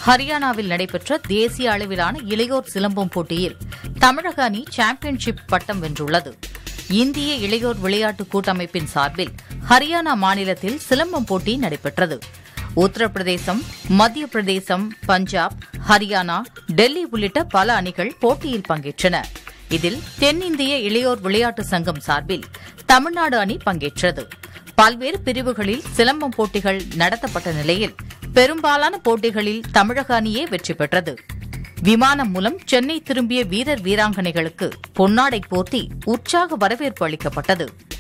ஹரியானாவில் நடைபெற்ற தேசிய அளவிலான இளையோர் சிலம்பம் போட்டியில் தமிழக அணி சாம்பியன்ஷிப் பட்டம் வென்றுள்ளது இந்திய இளையோர் விளையாட்டு கூட்டமைப்பின் சார்பில் ஹரியானா மாநிலத்தில் சிலம்பம் போட்டி நடைபெற்றது உத்தரப்பிரதேசம் மத்திய பிரதேசம் பஞ்சாப் ஹரியானா டெல்லி உள்ளிட்ட பல அணிகள் போட்டியில் பங்கேற்றன இதில் தென்னிந்திய இளையோர் விளையாட்டு சங்கம் சார்பில் தமிழ்நாடு அணி பங்கேற்றது பல்வேறு பிரிவுகளில் சிலம்பம் போட்டிகள் நடத்தப்பட்ட நிலையில் பெரும்பாலான போட்டிகளில் தமிழக அணியே வெற்றி பெற்றது விமானம் மூலம் சென்னை திரும்பிய வீரர் வீராங்கனைகளுக்கு பொன்னாடை போர்த்தி உற்சாக வரவேற்பு அளிக்கப்பட்டது